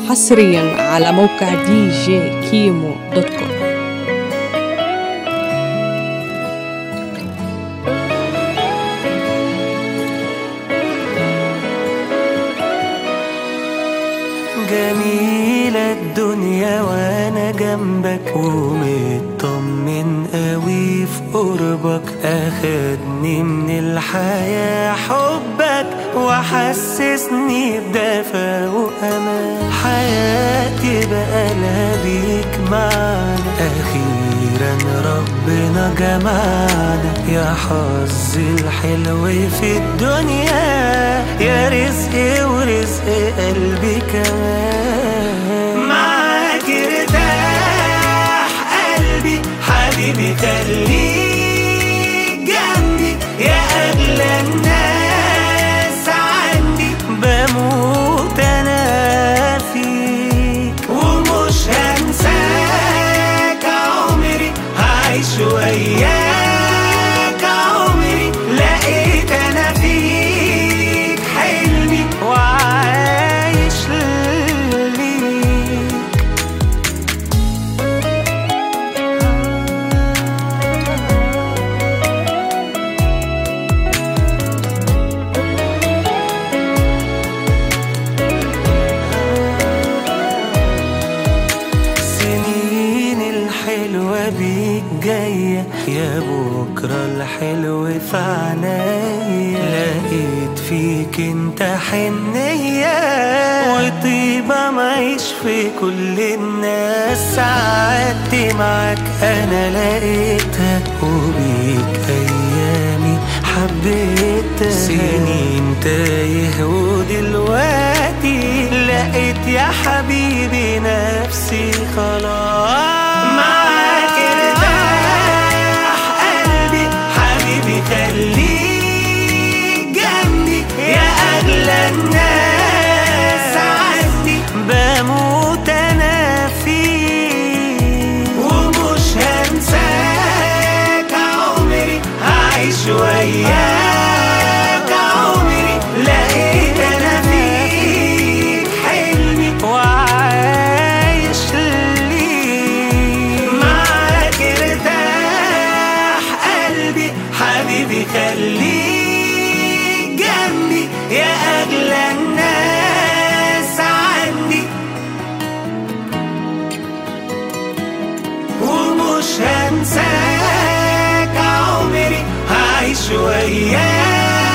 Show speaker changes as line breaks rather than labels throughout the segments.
حصريا على موقع دي جي كيمو دوت كوم
جميلة الدنيا وانا جنبك ومطمن قوي في قربك اخدني من الحياة حبك وحسسني بدفى وامان حياتي بقى بيك معانا اخيرا ربنا جمعنا يا حظ الحلو في الدنيا يا رزق ورزق قلبي كمان معاك ارتاح قلبي حبيبي خليك جنبي يا اغلى الناس عندي بموت انا فيك ومش هنساك عمري هعيش وياك عمري لقيت انا فيك حلمي وعايش ليك سنين الحلوة بيك جاية يا بكرة الحلو في عنايا لقيت فيك انت حنية وطيبة معيش في كل الناس سعادتي معاك انا لقيتها وبيك ايامي حبيتها سنين تايه ودلوقتي لقيت يا حبيبي نفسي خلاص معاك ارتاح قلبي حبيبي خليك جنبي يا اغلى الناس عندي بموت انا فيك ومش هنساك عمري هعيش وياك عمري لقيت انا فيك حلمي وعايش ليك معاك ارتاح قلبي حبيبي خليك جنبي يا اغلى الناس عندي ومش هنساك عمري هعيش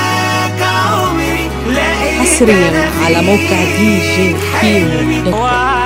وياك عمري لقيت
حصرياً
أنا
على موقع
فيك
دي جي كيمو
حلمي
دوت كوم.
وعايش